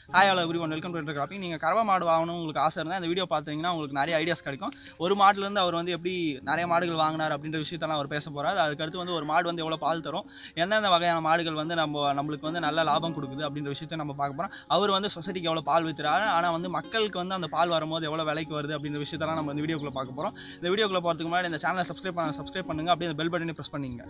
Hi hello everyone welcome to கிராப்பிங் நீங்கள் கறவை மாடு வாங்கணும் உங்களுக்கு ஆசை இருந்தால் இந்த வீடியோ பார்த்தீங்கன்னா உங்களுக்கு நிறைய ஐடியாஸ் கிடைக்கும் ஒரு மாடுலேருந்து அவர் வந்து எப்படி நிறைய மாடுகள் வாங்கினார் அப்படின்ற விஷயத்தெல்லாம் அவர் பேச போகிறார் அதுக்கடுத்து வந்து ஒரு மாடு வந்து எவ்வளோ பால் தரும் எந்தெந்த வகையான மாடுகள் வந்து நம்ம நம்மளுக்கு வந்து நல்ல லாபம் கொடுக்குது அப்படின்ற விஷயத்தை நம்ம பார்க்க போகிறோம் அவர் வந்து சொசைட்டிக்கு எவ்வளோ பால் விற்றுறாரு ஆனால் வந்து மக்களுக்கு வந்து அந்த பால் வரும்போது எவ்வளோ விலைக்கு வருது அப்படின்ற விஷயத்தெல்லாம் நம்ம இந்த வீடியோக்குள்ளே பார்க்க போகிறோம் இந்த வீடியோக்குள்ளே போகிறதுக்கு முன்னாடி இந்த சேனலை சப்ஸ்கிரைப் பண்ண சப்ஸ்கிரைப் பண்ணுங்க அப்படியே அந்த பெல் பட்டனை ப்ரெஸ் பண்ணிங்க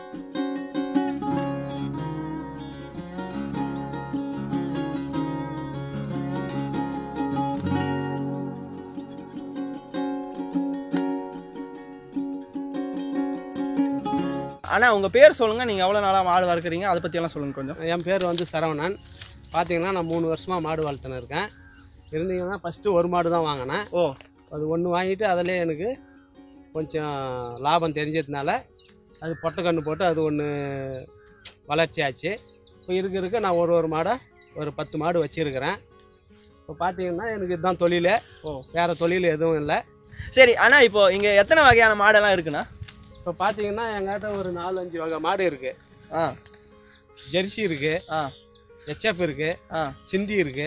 ஆனால் உங்கள் பேர் சொல்லுங்கள் நீங்கள் எவ்வளோ நாளாக மாடு வளர்க்குறீங்க அதை பற்றியெல்லாம் சொல்லுங்கள் கொஞ்சம் என் பேர் வந்து சரவணன் பார்த்தீங்கன்னா நான் மூணு வருஷமாக மாடு வளர்த்துன்னு இருக்கேன் இருந்தீங்கன்னா ஃபஸ்ட்டு ஒரு மாடு தான் வாங்கினேன் ஓ அது ஒன்று வாங்கிட்டு அதிலே எனக்கு கொஞ்சம் லாபம் தெரிஞ்சதுனால அது பொட்டைக்கன்று போட்டு அது ஒன்று வளர்ச்சி ஆச்சு இப்போ இருக்க இருக்க நான் ஒரு ஒரு மாடை ஒரு பத்து மாடு வச்சுருக்கிறேன் இப்போ பார்த்தீங்கன்னா எனக்கு இதுதான் தொழில் ஓ வேறு தொழில் எதுவும் இல்லை சரி ஆனால் இப்போ இங்கே எத்தனை வகையான மாடெல்லாம் இருக்குண்ணா இப்போ பார்த்தீங்கன்னா எங்கிட்ட ஒரு நாலு அஞ்சு வகை மாடு இருக்குது ஆ ஜெர்சி இருக்குது ஆ எச்எஃப் இருக்குது ஆ சிந்தி இருக்குது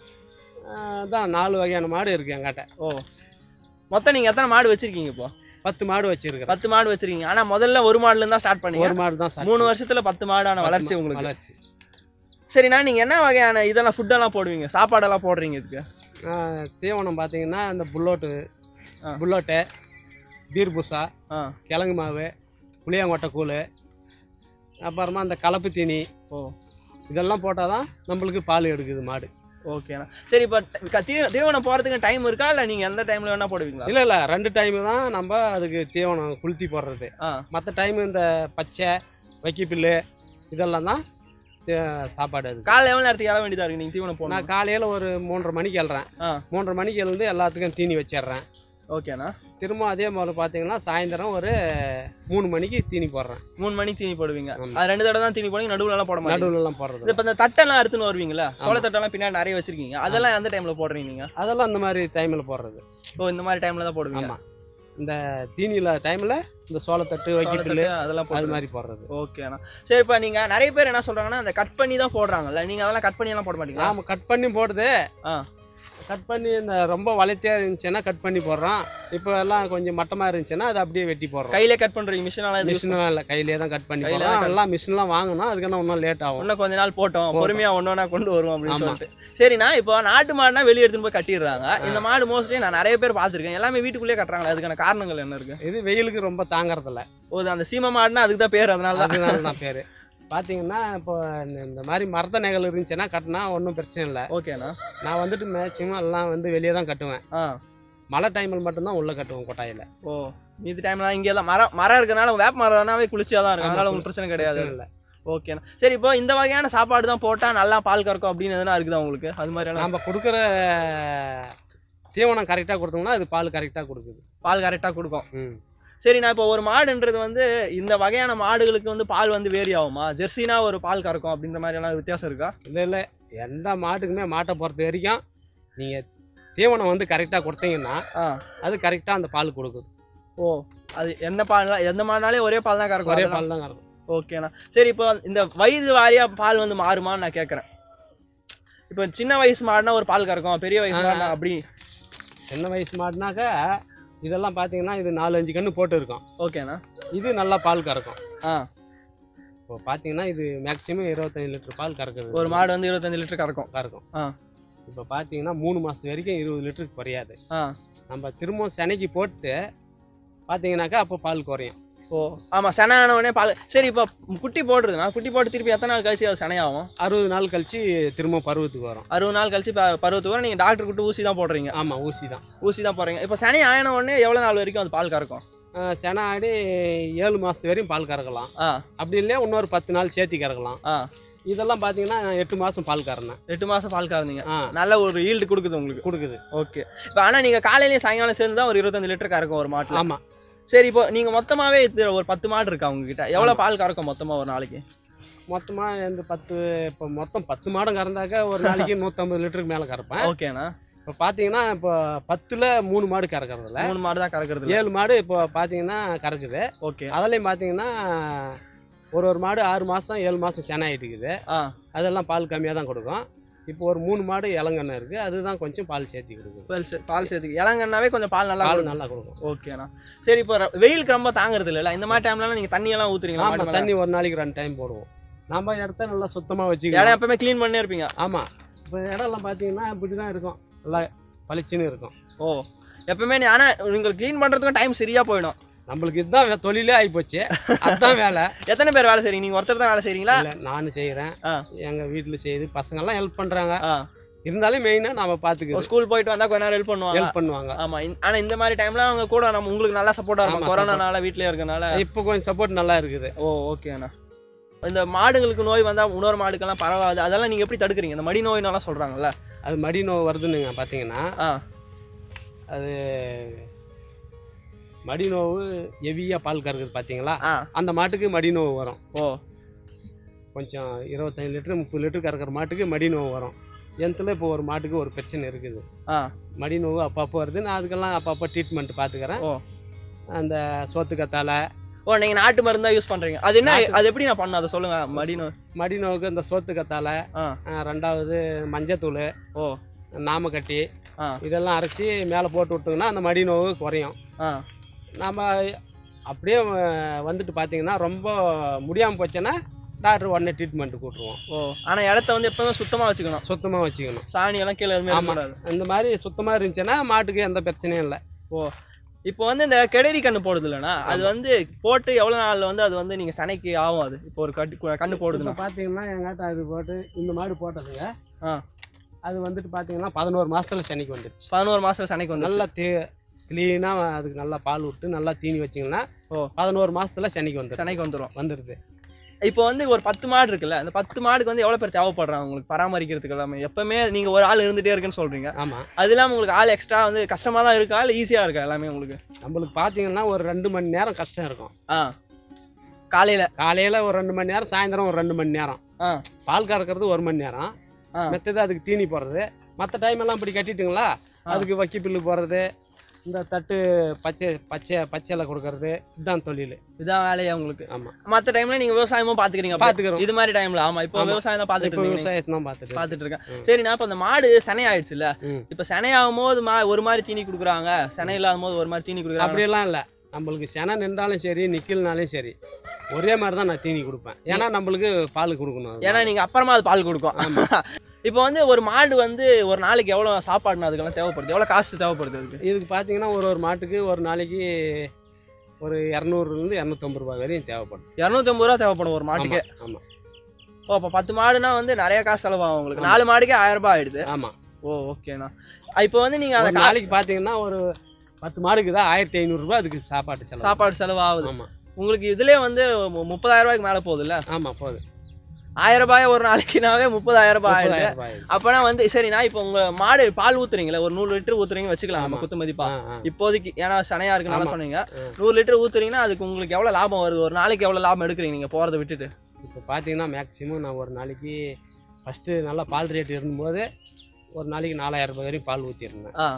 ஆ தான் நாலு வகையான மாடு இருக்குது எங்கிட்ட ஓ மொத்தம் நீங்கள் எத்தனை மாடு வச்சிருக்கீங்க இப்போ பத்து மாடு வச்சிருக்கிறேன் பத்து மாடு வச்சிருக்கீங்க ஆனால் முதல்ல ஒரு மாடுலேருந்து தான் ஸ்டார்ட் பண்ணீங்க ஒரு மாடு தான் சார் மூணு வருஷத்துல பத்து மாடான வளர்ச்சி உங்களுக்கு வளர்ச்சி சரிண்ணா நீங்கள் என்ன வகையான இதெல்லாம் ஃபுட்டெல்லாம் போடுவீங்க சாப்பாடெல்லாம் போடுறீங்க இதுக்கு ஆஹ் தீவனம் பார்த்தீங்கன்னா இந்த புல்லோட்டு ஆ. புல்லோட்டு பீர்பூசா ஆ கிழங்கு மாவு புளியாங்கொட்டை கூழ் அப்புறமா அந்த கலப்பு தீனி ஓ இதெல்லாம் போட்டால் தான் நம்மளுக்கு பால் எடுக்குது மாடு ஓகேண்ணா சரி இப்போ தீ தீவனம் போகிறதுக்கு டைம் இருக்கா இல்லை நீங்கள் எந்த டைமில் வேணால் போடுவீங்களா இல்லை இல்லை ரெண்டு டைமு தான் நம்ம அதுக்கு தீவனம் குளுத்தி போடுறது ஆ மற்ற டைமு இந்த பச்சை வைக்கிப்புல்லு இதெல்லாம் தான் தே- சாப்பாடு அது காலைல எவ்வளோ நேரத்துக்கு எழ வேண்டியதாக இருக்குது நீங்கள் தீவனம் போடணும் நான் காலையில் ஒரு மூன்றரை மணிக்கு எழுறேன் ஆ மூன்றரை மணிக்கு எழுந்து எல்லாத்துக்கும் தீனி வச்சிடுறேன் ஓகேண்ணா திரும்ப அதே மாதிரி பார்த்தீங்கன்னா சாயந்தரம் ஒரு மூணு மணிக்கு தீனி போடுறேன் மூணு மணிக்கு தீனி போடுவீங்க ஆமா. அது ரெண்டு தடவை தான் தீனி போடுவீங்க நடுவுல எல்லாம் போட மாட்டீங்க நடுவுலலாம் போடுறது இப்போ இந்த தட்டெல்லாம் அறுத்துன்னு வருவீங்களா சோள தட்டெல்லாம் பின்னாடி நிறைய வச்சிருக்கீங்க அதெல்லாம் எந்த டைமில் போடுறீங்க நீங்கள் அதெல்லாம் இந்த மாதிரி டைமில் போடுறது ஓ இந்த மாதிரி டைமில் தான் போடுவீங்க ஆமாம் இந்த தீனியில் டைமில் இந்த சோளத்தட்டு வைக்கிப்புல்லு சோளத்தட்டு அதெல்லாம் அது போடுறது மாதிரி போடுறது ஓகேண்ணா சரி இப்போ நீங்கள் நிறைய பேர் என்ன சொல்கிறாங்கன்னா அந்த கட் பண்ணி தான் போடுறாங்கல்ல நீங்கள் அதெல்லாம் கட் பண்ணி எல்லாம் போட மாட்டீங்களா நாம் கட் பண்ணி போடுது ஆ கட் பண்ணி இந்த ரொம்ப வளைத்தியாக இருந்துச்சுன்னா கட் பண்ணி போடுறோம் இப்போ எல்லாம் கொஞ்சம் மட்டமாக இருந்துச்சுன்னா அதை அப்படியே வெட்டி போடுறோம் கையிலே கட் பண்ணுறீங்க மிஷினால இது மிஷின்லாம் இல்லை கையிலே தான் கட் பண்ணி கையிலே போடுறோம் தான் எல்லாம் மிஷின்லாம் வாங்கணும் அதுக்கு இன்னும் லேட் ஆகும் இன்னும் கொஞ்ச நாள் போட்டோம் போட்டோம். பொறுமையா ஒன்னொன்னா கொண்டு வருவோம் அப்படின்னு ஆமா. சொல்லிட்டு சரிண்ணா இப்போ நாட்டு மாடுனா வெளியே எடுத்துன்னு போய் கட்டிடுறாங்க இந்த மாடு மோஸ்ட்லி நான் நிறைய பேர் பார்த்துருக்கேன் எல்லாமே வீட்டுக்குள்ளேயே கட்டுறாங்களா அதுக்கான காரணங்கள் என்ன இருக்கு இது வெயிலுக்கு ரொம்ப தாங்கறதில்ல ஓ இது அந்த சீம மாடுனா அதுக்கு தான் பேர் அதனால தான் அதனால தான் பேர் பார்த்தீங்கன்னா இப்போ இந்த- இந்த மாதிரி மரத்த நகல் இருந்துச்சுன்னா கட்டினா ஒன்றும் பிரச்சனை இல்லை ஓகேண்ணா நான் வந்துட்டு மேக்சிமம் எல்லாம் வந்து வெளியே தான் கட்டுவேன் ஆ மழை டைமில் மட்டும்தான் உள்ளே கட்டுவோம் கொட்டாயில் ஓ மீதி டைம்லாம் இங்கே தான் மரம் மரம் இருக்கனால வேப்ப மரம்னாவே குளிச்சியா தான் இருக்கும் அதனால உங்களுக்கு பிரச்சனை கிடையாது இல்லை ஓகேண்ணா சரி இப்போ இந்த வகையான சாப்பாடு தான் போட்டால் நல்லா பால் கறக்கும் அப்படின்னு எதுனா இருக்குதா உங்களுக்கு அது மாதிரியான நம்ம கொடுக்குற தீவனம் கரெக்டாக கொடுத்தோம்னா அது பால் கரெக்டாக கொடுக்குது பால் கரெக்டாக கொடுக்கும் ம் சரி நான் இப்போ ஒரு மாடுன்றது வந்து இந்த வகையான மாடுகளுக்கு வந்து பால் வந்து வேரி ஆகுமா ஜெர்சினா ஒரு பால் கறக்கும் அப்படின்ற மாதிரி எல்லாம் வித்தியாசம் இருக்கா இல்லை இல்லை எந்த மாட்டுக்குமே மாட்டை பொறுத்த வரைக்கும் நீங்கள் தீவனம் வந்து கரெக்டாக கொடுத்தீங்கன்னா ஆ அது கரெக்டாக அந்த பால் கொடுக்குது ஓ அது எந்த பால் எந்த மாடுனாலே ஒரே பால் தான் கறக்கும் ஒரே அதெல்லாம் பால் தான் கறக்கும் ஓகேண்ணா சரி இப்போ இந்த வயது வாரியா பால் வந்து மாறுமான்னு நான் கேட்குறேன் இப்போ சின்ன வயசு மாடுனா ஒரு பால் கறக்கும் பெரிய வயசு மாடுனா அப்படி சின்ன வயசு மாடுனாக்கா இதெல்லாம் பார்த்தீங்கன்னா இது நாலு அஞ்சு கன்று போட்டு இருக்கும் ஓகேண்ணா இது நல்லா பால் கறக்கும் ஆ இப்போ பார்த்தீங்கன்னா இது மேக்ஸிமம் இருபத்தஞ்சு லிட்டர் பால் கறக்குது ஒரு மாடு வந்து இருபத்தஞ்சு லிட்டர் கறக்கும் கறக்கும் ஆ இப்போ பார்த்தீங்கன்னா மூணு மாதம் வரைக்கும் இருபது லிட்டருக்கு குறையாது ஆ நம்ம திரும்பவும் செனைக்கு போட்டு பார்த்தீங்கன்னாக்கா அப்போ பால் குறையும் ஓ ஆமாம் செனை ஆனவொடனே பால் சரி இப்போ குட்டி போடுறதுண்ணா குட்டி போட்டு திருப்பி எத்தனை நாள் கழிச்சு அது செனையாகும் அறுபது நாள் கழிச்சு திரும்ப பருவத்துக்கு வரும் அறுபது நாள் கழிச்சு ப- பருவத்துக்கு வரும் நீங்கள் டாக்டர் கூட்டு ஊசி தான் போடுறீங்க ஆமாம் ஊசி தான் ஊசி தான் போடுறீங்க இப்போ சனி ஆயின உடனே எவ்வளோ நாள் வரைக்கும் அது பால் கறக்கும் ஆஹ் செனை ஆடி ஏழு மாதத்து வரையும் பால் கறக்கலாம் ஆ அப்படி இல்லையா இன்னொரு பத்து நாள் சேர்த்தி கறக்கலாம் ஆ இதெல்லாம் பார்த்தீங்கன்னா எட்டு மாதம் பால் கறனேன் எட்டு மாதம் பால் கறந்தீங்க ஆ நல்ல ஒரு ஈல்டு கொடுக்குது உங்களுக்கு கொடுக்குது ஓகே இப்போ ஆனால் நீங்கள் காலையிலேயே சாயங்காலம் சேர்ந்து தான் ஒரு இருபத்தஞ்சு லிட்டர் கறக்கும் ஒரு மாட்டில் ஆமாம் சரி இப்போ நீங்கள் மொத்தமாகவே ஒரு பத்து மாடு இருக்கா உங்ககிட்ட எவ்வளோ பால் கறக்கும் மொத்தமாக ஒரு நாளைக்கு மொத்தமாக இந்த பத்து இப்போ மொத்தம் பத்து மாடம் கறந்தாக்கா ஒரு நாளைக்கு நூற்றம்பது லிட்டருக்கு மேலே கறப்பேன் ஓகேண்ணா இப்போ பார்த்தீங்கன்னா இப்போ பத்தில் மூணு மாடு கறக்கறதில்ல மூணு மாடு தான் கறக்கிறது இல்ல. ஏழு மாடு இப்போ பார்த்தீங்கன்னா கறக்குது ஓகே அதுலேயும் பார்த்தீங்கன்னா ஒரு ஒரு மாடு ஆறு மாதம் ஏழு மாதம் செனை ஆகிட்டுக்குது ஆ அதெல்லாம் பால் கம்மியாக தான் கொடுக்கும் இப்போ ஒரு மூணு மாடு இளங்கண்ணை இருக்குது அதுதான் கொஞ்சம் பால் சேர்த்தி கொடுக்குது பால் சே- பால் சேர்த்துக்கு இளங்கன்னாவே கொஞ்சம் பால் நல்லா பால் கொடுக்கும். நல்லா கொடுக்கும் ஓகேண்ணா சரி இப்போ ர- வெயிலுக்கு ரொம்ப தாங்குறது இல்லைல்ல இந்த மாதிரி டைம்ல நீங்க தண்ணி எல்லாம் ஊத்துறீங்களா மாட்டு ஆமாம் மேல? தண்ணி ஒரு நாளைக்கு ரெண்டு டைம் போடுவோம் நம்ம இடத்த நல்லா சுத்தமாக இடம் வச்சுக்கலாம் எப்பவுமே க்ளீன் பண்ணே இருப்பீங்க ஆமாம் இப்போ இடம்லாம் பார்த்தீங்கன்னா இப்படி தான் இருக்கும் நல்லா பளிச்சுன்னு இருக்கும் ஓ எப்பவுமே நீ ஆனா உங்களுக்கு க்ளீன் பண்றதுக்கும் டைம் சரியா போயிடும் நம்மளுக்கு இதுதான் வே- தொழிலே ஆகிப்போச்சு அதுதான் வேலை எத்தனை பேர் வேலை செய்றீங்க நீங்க ஒருத்தர் தான் வேலை செய்றீங்களா இல்லை நானும் செய்கிறேன் ஆ. எங்கள் வீட்டில் செய்யுது பசங்கள்லாம் ஹெல்ப் பண்ணுறாங்க ஆ இருந்தாலும் மெயினாக நம்ம பார்த்துக்கிறோம் ஸ்கூல் போயிட்டு வந்தா கொஞ்ச நேரம் ஹெல்ப் பண்ணுவாங்க ஹெல்ப் பண்ணுவாங்க ஆமா இந்த- ஆனா இந்த மாதிரி டைம்ல அவங்க கூட நம்ம உங்களுக்கு நல்லா சப்போர்ட்டா இருக்கும் ஆமா, கொரோனானால வீட்லயே இருக்கனால இப்போ கொஞ்சம் சப்போர்ட் நல்லா இருக்குது ஓ ஓகேண்ணா இந்த மாடுகளுக்கு நோய் வந்தா இன்னொரு மாடுக்கெல்லாம் பரவாது அதெல்லாம் நீங்க எப்படி தடுக்கிறீங்க இந்த மடி நோய்னாலாம் சொல்றாங்கல்ல அது மடி நோவு வருதுன்னுங்க பார்த்தீங்கன்னா ஆ அது மடி நோவு ஹெவியாக பால் கறக்குது பார்த்தீங்களா ஆ அந்த மாட்டுக்கு மடி நோவு வரும் ஓ கொஞ்சம் இருபத்தஞ்சு லிட்டர் முப்பது லிட்டர் கறக்கிற மாட்டுக்கு மடி நோவு வரும் எந்தில் இப்போ ஒரு மாட்டுக்கு ஒரு பிரச்சனை இருக்குது ஆ மடி நோவு அப்பப்போ வருது நான் அதுக்கெல்லாம் அப்பப்போ ட்ரீட்மெண்ட் பார்த்துக்கிறேன் ஓ அந்த சோத்து கத்தாழை ஓ நீங்க நாட்டு மருந்து தான் யூஸ் பண்றீங்க அது என்ன நாட்டு- அது எப்படி நான் பண்ண அதை சொல்லுங்க மடி நோய் மடி நோவுக்கு இந்த சோத்து கத்தாழை ஆ ஆ, ரெண்டாவது மஞ்சத்தூள் ஓ நாமக்கட்டி ஆ இதெல்லாம் அரைச்சி மேலே போட்டு விட்டோங்கன்னா அந்த மடி நோவு குறையும் ஆ நம்ம அப்படியே அஹ், வந்துட்டு பார்த்தீங்கன்னா ரொம்ப முடியாமல் போச்சுன்னா டாக்டர் உடனே ட்ரீட்மெண்ட் கூட்டுருவோம் ஓ ஆனா இடத்த வந்து எப்பவுமே சுத்தமா வச்சுக்கணும் சுத்தமாக வச்சுக்கணும் சாணி எல்லாம் கீழே எதுவுமே ஆமா. இருக்கக்கூடாது இந்த மாதிரி சுத்தமாக இருந்துச்சுன்னா மாட்டுக்கு எந்த பிரச்சனையும் இல்லை ஓ இப்போ வந்து இந்த கெடரி கண்ணு போடுது இல்லைன்னா அது வந்து போட்டு எவ்வளவு நாள்ல வந்து அது வந்து நீங்க சனைக்கு ஆகும் அது இப்போ ஒரு கட்டு கண்ணு போடுதுன்னா இப்போ பார்த்தீங்கன்னா எங்காட்ட அது போட்டு இந்த மாடு போட்டதுங்க ஆ அது வந்துட்டு பார்த்தீங்கன்னா பதினோரு மாதத்துல சனிக்கு வந்துடுச்சு பதினோரு மாசத்துல சனைக்கு வந்து நல்லா தே க்ளீனாக அதுக்கு நல்லா பால் விட்டு நல்லா தீனி வச்சிங்கன்னா ஓ. பதினோரு மாசத்துல சனிக்கு வந்துடும் சனைக்கு வந்துடும் வந்துடுது இப்போ வந்து ஒரு பத்து மாடு இருக்குல்ல அந்த பத்து மாடுக்கு வந்து எவ்வளவு பேர் தேவைப்படுறாங்க உங்களுக்கு பராமரிக்கிறதுக்கு எல்லாமே எப்பவுமே நீங்க ஒரு ஆள் இருந்துட்டே இருக்குன்னு சொல்றீங்க ஆமாம் அது இல்லாம உங்களுக்கு ஆள் எக்ஸ்ட்ரா வந்து கஷ்டமா தான் இருக்கா இல்ல ஈஸியா இருக்கா எல்லாமே உங்களுக்கு நம்மளுக்கு பார்த்தீங்கன்னா ஒரு ரெண்டு மணி நேரம் கஷ்டம் இருக்கும் ஆ காலையில காலையில் ஒரு ரெண்டு மணி நேரம் சாயந்தரம் ஒரு ரெண்டு மணி நேரம் ஆ பால் கறக்கிறது ஒரு மணி நேரம் ஆ. மெத்தது அதுக்கு தீனி போடுறது மற்ற டைம் எல்லாம் இப்படி கட்டிட்டுங்களா அதுக்கு வக்கி புல்லு போடுறது இந்த தட்டு பச்சை பச்சை பச்சையில கொடுக்கறது இதுதான் தொழில் இதான் வேலையா உங்களுக்கு ஆமாம் மத்த டைம்ல நீங்க விவசாயமும் பாத்துக்கிறீங்க அப்ப. பார்த்துக்கிறோம் இது மாதிரி டைம்ல ஆமா இப்போ ஆமா. விவசாயம் தான் பாத்துட்டு இப்போ இருக்கீங்க விவசாயத்தை தான் பார்த்துட்டு பாத்துட்டு இருக்கேன் ம். சரி நான் இப்போ அந்த மாடு சனை ஆயிடுச்சுல்ல ம். இப்போ சனை ஆகும்போது மா ஒரு மாதிரி தீனி கொடுக்குறாங்க சனை இல்லாத போது ஒரு மாதிரி தீனி கொடுக்குறாங்க அப்படியெல்லாம் இல்லை நம்மளுக்கு செனை நின்றாலும் சரி நிக்கல்னாலும் சரி ஒரே மாதிரி தான் நான் தீனி கொடுப்பேன் ஏன்னா நம்மளுக்கு பால் கொடுக்கணும் அது ஏன்னா நீங்க அப்புறமா அது பால் கொடுக்கும் இப்போ வந்து ஒரு மாடு வந்து ஒரு நாளைக்கு எவ்வளவு சாப்பாடுனா அதுக்கெல்லாம் தேவைப்படுது எவ்வளவு காசு தேவைப்படுது அதுக்கு இதுக்கு பார்த்தீங்கன்னா ஒரு ஒரு மாட்டுக்கு ஒரு நாளைக்கு ஒரு இரநூறுலேருந்து இரநூத்தம்பது ரூபாய் வரையும் தேவைப்படும் இரநூத்தம்பது ரூபா தேவைப்படும் ஒரு மாட்டுக்கு ஆமாம் ஓ அப்போ பத்து மாடுனா வந்து நிறைய காசு செலவாகும் உங்களுக்கு நாலு மாடுக்கே ஆயிரம் ரூபாய் ஆயிடுது ஆமாம் ஓ ஓகேண்ணா இப்போ வந்து நீங்க ஒரு அந்த கா- நாளைக்கு பார்த்தீங்கன்னா ஒரு பத்து மாடுக்கு தான் ஆயிரத்தி ஐநூறுரூபா அதுக்கு சாப்பாட்டு செலவு சாப்பாடு செலவு ஆகுது ஆமாம் உங்களுக்கு இதுலயே வந்து மு- முப்பதாயிரம் ரூபாய்க்கு மேல போகுதுல்ல ஆமாம் போகுது ஆயிரம் ரூபாய் ஒரு நாளைக்குனாவே முப்பதாயிரம் ரூபாய் ஆயிடுது முப்பதாயிரம் ரூபாய் ஆகுது. அப்பனா வந்து சரிண்ணா இப்போ உங்க மாடு பால் ஊத்துறீங்களா ஒரு நூறு லிட்டர் ஊத்துறீங்க வச்சுக்கலாம் நம்ம ஆமா. குத்து மதிப்பா ஆ, ஆ. இப்போதைக்கு ஏன்னா சனையா இருக்குனால ஆமா. சொன்னீங்க ஆ. நூறு லிட்டர் ஊத்துறீங்கன்னா அதுக்கு உங்களுக்கு எவ்வளவு லாபம் வருது ஒரு நாளைக்கு எவ்வளவு லாபம் எடுக்கிறீங்க நீங்க போறதை விட்டுட்டு இப்போ பார்த்தீங்கன்னா மேக்ஸிமம் நான் ஒரு நாளைக்கு ஃபஸ்ட்டு நல்லா பால் ரேட் இருந்தபோது ஒரு நாளைக்கு நாலாயிரம் ரூபாய் வரையும் பால் ஊற்றிருந்தேன் ஆ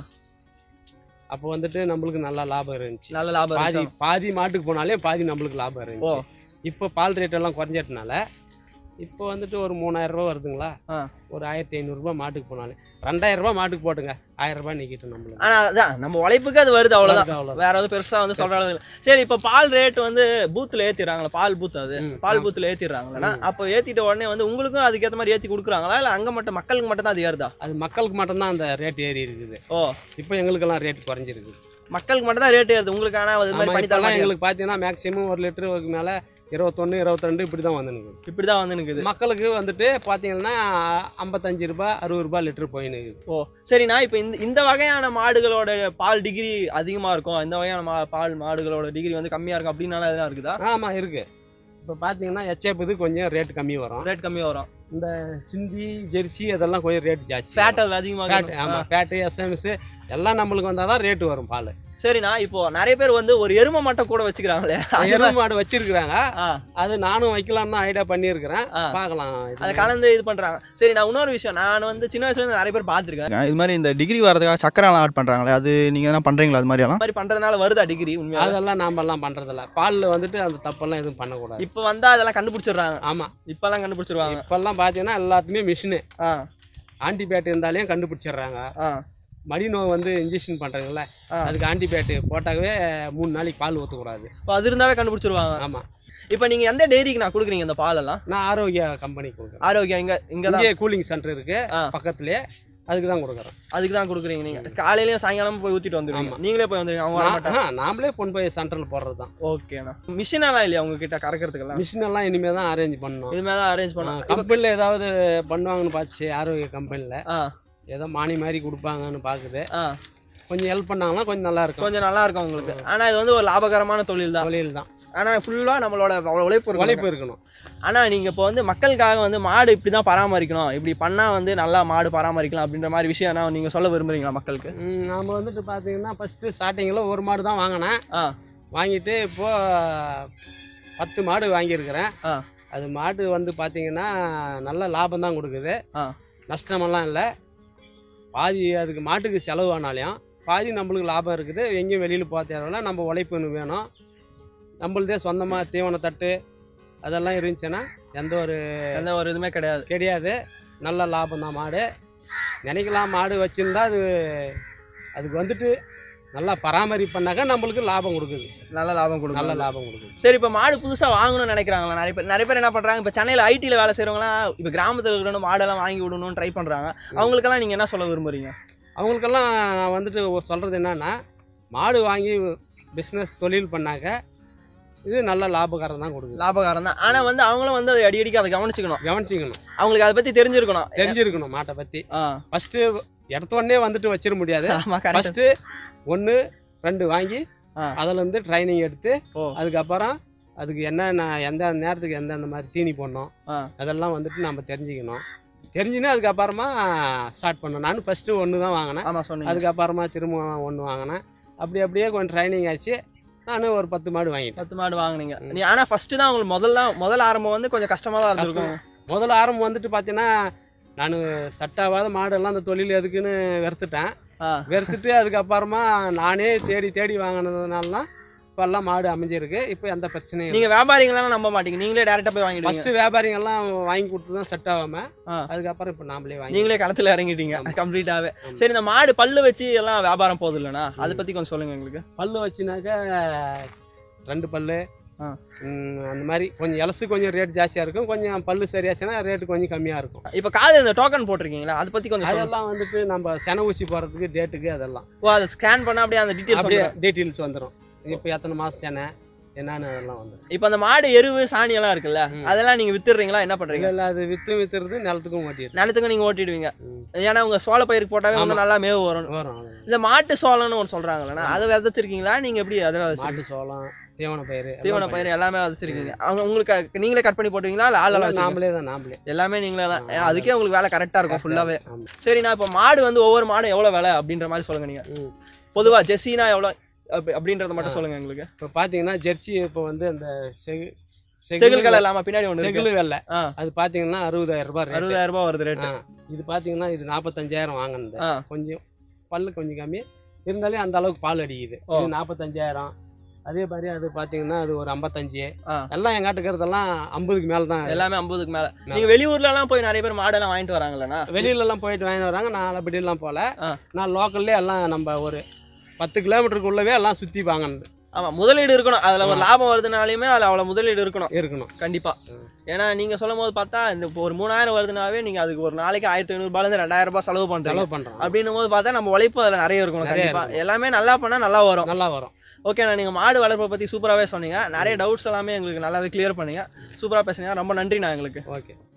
அப்போ வந்துட்டு நம்மளுக்கு நல்லா லாபம் இருந்துச்சு நல்ல லாபம் பாதி இருந்துச்சா? பாதி மாட்டுக்கு போனாலே பாதி நம்மளுக்கு லாபம் இருந்துச்சு இப்போ பால் ரேட் எல்லாம் குறைஞ்சதுனால இப்போ வந்துட்டு ஒரு மூணாயிரம் ரூபாய் வருதுங்களா ஆ. ஒரு ஆயிரத்தி ஐநூறுரூபா மாட்டுக்கு போனாலே ரெண்டாயிரம் ரூபாய் மாட்டுக்கு போட்டுங்க ஆயிரம் ரூபாய் நிற்கிட்டு நம்மளுக்கு ஆனா அதான் நம்ம உழைப்புக்கு அது வருது அவ்வளவுதான் அவ்வளோதான் வேற எதுவும் பெருசா வந்து சொல்ற அளவுக்கு இல்ல. சரி இப்போ பால் ரேட் வந்து பூத்துல ஏத்திடுறாங்களா பால் பூத் அது ம், பால் ஆமா. பூத்துல ஏத்திடுறாங்களா அப்போ ஏத்திட்ட உடனே வந்து உங்களுக்கும் அதுக்கேற்ற மாதிரி ஏத்தி கொடுக்குறாங்களா இல்ல அங்க மட்டும் மக்களுக்கு மட்டும் தான் அது ஏறுதா அது மக்களுக்கு மட்டும்தான் அந்த ரேட் ஏறி இருக்குது ஓ இப்போ எங்களுக்கெல்லாம் ரேட் குறைஞ்சிருக்குது மக்களுக்கு மட்டும் தான் ரேட் ஏறுது உங்களுக்கு ஆனா அது மாதிரி ஆமா, பண்ணி தர இப்பெல்லாம் மாட்டேங்குது. எங்களுக்கு பார்த்தீங்கன்னா மேக்ஸிமம் ஒரு லிட்டருக்கு மேலே இருபத்தொன்று இருபத்திரெண்டு இப்படி தான் வந்துனுக்குது இப்படிதான் வந்து நிக்குது மக்களுக்கு வந்துட்டு பார்த்தீங்கன்னா ஐம்பத்தஞ்சு ரூபாய் அறுபது ரூபாய் லிட்டர் போயின்னு இருக்குது ஓ சரிண்ணா இப்போ இந்த இந்த வகையான மாடுகளோட பால் டிகிரி அதிகமா இருக்கும் இந்த வகையான மா பால் மாடுகளோட டிகிரி வந்து கம்மியா இருக்கும் அப்படின்னால எதாவது இருக்குதா ஆமாம் இருக்குது இப்போ பார்த்தீங்கன்னா எச்எப் இது கொஞ்சம் ரேட் கம்மி வரும் ரேட் கம்மியா வரும் இந்த சிந்தி ஜெர்சி அதெல்லாம் கொஞ்சம் ரேட் ஜாஸ்தி ஃபேட் அதில் அதிகமாக ஃபேட் ஆமாம் ஃபேட்டு எஸ்எம்எஸ் எல்லாம் நம்மளுக்கு வந்தால் தான் ரேட்டு வரும் பால் சரிண்ணா இப்போ நிறைய பேர் வந்து ஒரு எருமை மட்டும் கூட வச்சுக்கிறாங்களே அது எருமை மாடு வச்சிருக்கிறாங்க ஆ அது நானும் வைக்கலாம்னு தான் ஐடியா பண்ணியிருக்கிறேன் ஆ. பார்க்கலாம் அதை கலந்து இது பண்றாங்க சரி நான் இன்னொரு விஷயம் நான் வந்து சின்ன வயசுல இருந்து நிறைய பேர் பார்த்துருக்கேன் இது மாதிரி இந்த டிகிரி வரதுக்காக சக்கரெல்லாம் ஆட் பண்றாங்களே அது நீங்க என்ன பண்றீங்களா அது மாதிரியெல்லாம் மாதிரி பண்றதுனால வருதா டிகிரி உண்மையா அதெல்லாம் நாமெல்லாம் பண்ணுறதில்ல பாலில் வந்துட்டு அந்த தப்பெல்லாம் எதுவும் பண்ணக்கூடாது இப்போ வந்தா அதெல்லாம் கண்டுபிடிச்சிடுறாங்க ஆமாம் இப்பெல்லாம் கண்டுபிடிச்சிருவாங்க இப்போல்லாம் பார்த்தீங்கன்னா எல்லாத்துலேயும் மிஷினு ஆ ஆன்டிபயோட்டிக் இருந்தாலையும் கண்டுபிடிச்சிடுறாங்க ஆ மடி நோய் வந்து இன்ஜெக்ஷன் பண்ணுறாங்கல்ல ஆ. அதுக்கு ஆன்டிபயோட்டிக் போட்டாவே மூணு நாளைக்கு பால் ஊற்றக்கூடாது இப்போ அது இருந்தாவே கண்டுபிடிச்சிருவாங்க ஆமாம் இப்போ நீங்க எந்த டெய்ரிக்கு நான் கொடுக்குறீங்க இந்த பாலெல்லாம் நான் ஆரோக்கியா கம்பெனி கொடுக்குறேன் ஆரோக்கியம் இங்க இங்க தான் இங்கே கூலிங் சென்டர் இருக்கு ஆ. பக்கத்துலேயே அதுக்கு தான் கொடுக்குறோம் அதுக்கு தான் கொடுக்குறீங்க நீங்க காலையிலயும் சாயங்காலமும் போய் ஊத்திட்டு வந்துருவீங்க நீங்களே போய் வந்துருங்க அவங்க வர மாட்டாங்க ஆ, நாமளே கொண்டு போய் சென்டரில் போடுறது தான் ஓகேண்ணா மிஷின் எல்லாம் இல்லையா உங்ககிட்ட கறக்கிறதுக்கெல்லாம் மிஷின் எல்லாம் இனிமேல் தான் அரேஞ்ச் பண்ணணும் இது மாதிரி தான் அரேஞ்ச் பண்ணலாம் கம்பெனியில் ஏதாவது பண்ணுவாங்கன்னு பார்த்துச்சு ஆரோக்கிய கம்பெனியில் ஆ ஏதோ மானி மாதிரி கொடுப்பாங்கன்னு பார்க்குது ஆ கொஞ்சம் ஹெல்ப் பண்ணாங்கன்னா கொஞ்சம் நல்லா இருக்கும் கொஞ்சம் நல்லா இருக்கும் உங்களுக்கு ஆனா இது வந்து ஒரு லாபகரமான தொழில் தான் தொழில் தான் ஆனா ஃபுல்லா நம்மளோட அவ்வளவு உழைப்பு இருக்கும் உழைப்பு இருக்கணும் ஆனா நீங்க இப்போ வந்து மக்களுக்காக வந்து மாடு இப்படி தான் பராமரிக்கணும் இப்படி பண்ணா வந்து நல்லா மாடு பராமரிக்கலாம் அப்படின்ற மாதிரி விஷயம் என்ன நீங்க சொல்ல விரும்புறீங்களா மக்களுக்கு ம், நாம வந்துட்டு பார்த்தீங்கன்னா ஃபஸ்ட்டு ஸ்டார்டிங்கில் ஒரு மாடு தான் வாங்கினேன் ஆ வாங்கிட்டு இப்போது பத்து மாடு வாங்கியிருக்கிறேன் ஆ அது மாடு வந்து பார்த்தீங்கன்னா நல்ல லாபம் தான் கொடுக்குது ஆ நஷ்டமெல்லாம் இல்லை பாதி அதுக்கு மாட்டுக்கு செலவு ஆனாலையும் பாதி நம்மளுக்கு லாபம் இருக்குது எங்கேயும் வெளியில் போக தேவையில்ல நம்ம உழைப்புன்னு வேணும் நம்மளதே சொந்தமாக தீவன தட்டு அதெல்லாம் இருந்துச்சுன்னா எந்த ஒரு எந்த ஒரு இதுவுமே கிடையாது கிடையாது நல்ல லாபம் தான் மாடு நினைக்கலாம் மாடு வச்சுருந்தா அது அதுக்கு வந்துட்டு நல்லா பராமரிப்பு பண்ணாக்கா நம்மளுக்கு லாபம் கொடுக்குது நல்ல லாபம் கொடுக்கும் நல்ல லாபம் கொடுக்குது சரி இப்போ மாடு புதுசா வாங்கணும்னு நினைக்கிறாங்களா நிறைய பேர் நிறைய பேர் என்ன பண்றாங்க இப்போ சென்னையில் ஐடியில் வேலை செய்றவங்கலாம் இப்போ கிராமத்தில் இருக்கிறவங்க மாடெல்லாம் வாங்கி விடணும்னு ட்ரை பண்றாங்க அவங்களுக்கெல்லாம் நீங்க என்ன சொல்ல விரும்புறீங்க அவங்களுக்கெல்லாம் நான் வந்துட்டு சொல்கிறது என்னன்னா மாடு வாங்கி பிஸ்னஸ் தொழில் பண்ணாக்க இது நல்ல லாபகரம் தான் கொடுக்குது லாபகாரம் தான் ஆனா வந்து அவங்களும் வந்து அதை அடிக்கடிக்கு அதை கவனிச்சுக்கணும் கவனிச்சிக்கணும் அவங்களுக்கு அதை பத்தி தெரிஞ்சிருக்கணும் தெரிஞ்சிருக்கணும் மாட்டை பற்றி ஆ ஃபஸ்ட்டு எடுத்த உடனே வந்துட்டு வச்சிட முடியாது ஆமா கரெக்ட் ஃபஸ்ட்டு ஒன்று ரெண்டு வாங்கி ஆ. அதில் வந்து ட்ரைனிங் எடுத்து ஓ. அதுக்கப்புறம் அதுக்கு என்னென்ன எந்த நேரத்துக்கு எந்தெந்த மாதிரி தீனி போடணும் ஆ. அதெல்லாம் வந்துட்டு நம்ம தெரிஞ்சுக்கணும் தெரிஞ்சுன்னு அதுக்கப்புறமா ஸ்டார்ட் பண்ணணும் நான் ஃபஸ்ட்டு ஒன்று தான் வாங்கினேன் ஆமா சொன்னீங்க அதுக்கப்புறமா திரும்ப ஒன்று வாங்கினேன் அப்படி அப்படியே கொஞ்சம் ட்ரைனிங் ஆச்சு நான் ஒரு பத்து மாடு வாங்கிட்டேன் பத்து மாடு வாங்குனீங்க நீ ஆனா ஃபர்ஸ்ட் தான் உங்களுக்கு முதல்ல முதல் ஆரம்பம் வந்து கொஞ்சம் கஷ்டமா தான் இருந்திருக்கும் முதல்ல ஆரம்பம் வந்துட்டு பார்த்தீங்கன்னா நான் சட்டாவாத மாடெல்லாம் அந்த தொழில் எதுக்குன்னு வெறுத்துட்டேன் ஆ வெறுத்துட்டு அதுக்கப்புறமா நானே தேடி தேடி வாங்கினதுனால தான் இப்போல்லாம் மாடு அமைஞ்சிருக்கு இப்போ எந்த பிரச்சனையும் இல்லை நீங்க வியாபாரிங்களாம் நம்ப மாட்டீங்க நீங்களே டேரக்டா போய் வாங்கிடுவீங்க ஃபஸ்ட்டு வியாபாரிங்கெல்லாம் வாங்கி கொடுத்து தான் செட் ஆகாமல் ஆ. அதுக்கப்புறம் இப்போ நாமளே வாங்கி நீங்களே களத்துல இறங்கிட்டீங்க கம்ப்ளீட்டாவே ஆமா. சரி இந்த மாடு பல்லு வச்சு எல்லாம் வியாபாரம் போகுது இல்லைண்ணா அதை பத்தி கொஞ்சம் சொல்லுங்க எங்களுக்கு பல்லு வச்சுனாக்க ரெண்டு பல்லு ஆ. ம், அந்த மாதிரி கொஞ்சம் எலசு கொஞ்சம் ரேட் ஜாஸ்தியாக இருக்கும் கொஞ்சம் பல்லு சரியாச்சுன்னா ரேட்டு கொஞ்சம் கம்மியாக இருக்கும் இப்போ காலையில் இந்த டோக்கன் போட்டிருக்கீங்களா அதை பத்தி கொஞ்சம் சொல்லுங்க அதெல்லாம் வந்துட்டு நம்ம சென ஊசி போகிறதுக்கு டேட்டுக்கு அதெல்லாம் ஓ அதை ஸ்கேன் பண்ணா அப்படியே அந்த டீட்டெயில்ஸ் அப்படியே டீட்டெயில்ஸ் வந்துடும் இப்போ எத்தனை மாதம் செனை என்னன்னு அதெல்லாம் வந்துடும் இப்போ அந்த மாடு எருவு சாணி எல்லாம் இருக்குல்ல ம். அதெல்லாம் நீங்க வித்துடுறீங்களா என்ன பண்றீங்க இல்லை இல்லை அது விற்று விற்றுறது நிலத்துக்கும் ஓட்டிடுது நிலத்துக்கு நீங்க ஓட்டிடுவீங்க ம். ஏன்னா உங்க சோள பயிருக்கு போட்டாவே இன்னும் நல்லா மேவு வரும் வரும் இந்த மாட்டு சோளம்னு ஒன்று சொல்றாங்கல்லண்ணா அதை விதைச்சிருக்கீங்களா நீங்க எப்படி அதில் மாட்டு சோளம் தீவன பயிர் தீவன பயிர் எல்லாமே விதைச்சிருக்கீங்க அவங்க உங்களுக்கு நீங்களே கட் பண்ணி போட்டுவீங்களா இல்லை ஆளெல்லாம் வச்சுருக்கீங்க நாமளே தான் நாமளே எல்லாமே நீங்களே தான் ஏன்னா அதுக்கே உங்களுக்கு வேலை கரெக்டாக இருக்கும் ஃபுல்லாகவே ஆமாம் சரிண்ணா இப்போ மாடு வந்து ஒவ்வொரு மாடும் எவ்வளோ விலை அப்படின்ற மாதிரி சொல்லுங்க நீங்க ம் பொதுவா ஜெர்சினா எவ்வளோ அப்படி- அப்படின்றத மட்டும் சொல்லுங்க எங்களுக்கு இப்போ பார்த்தீங்கன்னா ஜெர்சி இப்போ வந்து அந்த செகு செகில் கலர் இல்லாம பின்னாடி ஒன்று இருக்கு செகில் வெள்ளை ஆ. அது பார்த்தீங்கன்னா அறுபதாயிரம் ரூபாய் rate. அறுபதாயிரம் ரூபாய் வருது ரேட்டு ஆ. இது பார்த்தீங்கன்னா இது நாற்பத்தஞ்சாயிரம் வாங்கினது ஆ கொஞ்சம் பல்லு கொஞ்சம் கம்மி இருந்தாலும் அந்த அளவுக்கு பால் அடிக்குது ஓ. இது நாற்பத்தஞ்சாயிரம் அதே மாதிரி அது பார்த்தீங்கன்னா அது ஒரு ஐம்பத்தஞ்சு ஆ. எல்லாம் எங்காட்டுக்கிறதெல்லாம் ஐம்பதுக்கு மேலே தான் எல்லாமே ஐம்பதுக்கு மேல நீங்க வெளியூர்ல எல்லாம் போய் நிறைய பேர் மாடெல்லாம் வாங்கிட்டு வராங்களேண்ணா வெளியில எல்லாம் போயிட்டு வாங்கிட்டு வராங்க நான் அப்படிலாம் போகல ஆ. நான் லோக்கல்லே எல்லாம் நம்ம ஒரு பத்து கிலோமீட்டருக்குள்ளவே எல்லாம் சுற்றி வாங்கினது ஆமா முதலீடு இருக்கணும் அதுல ஒரு லாபம் வருதுனாலுமே அதுல அவ்வளவு முதலீடு இருக்கணும் இருக்கணும் கண்டிப்பா ம். ஏன்னா நீங்க சொல்லும் போது பார்த்தா இந்த இப்போ ஒரு மூணாயிரம் வருதுனாவே நீங்க அதுக்கு ஒரு நாளைக்கு ஆயிரத்தி ஐநூறு ரூபாயில ரெண்டாயிரம் ரூபாய் செலவு பண்றீங்க செலவு பண்ணுறோம் அப்படின்னும் போது பார்த்தா நம்ம உழைப்பு அதுல நிறைய இருக்கணும் நிறைய கண்டிப்பா எல்லாமே நல்லா பண்ணா நல்லா வரும் நல்லா வரும் ஓகேண்ணா நீங்க மாடு வளர்ப்பை பத்தி சூப்பராகவே சொன்னீங்க நிறைய டவுட்ஸ் எல்லாமே எங்களுக்கு நல்லாவே கிளியர் பண்ணீங்க சூப்பரா பேசுனீங்க ரொம்ப நன்றிண்ணா எங்களுக்கு ஓகே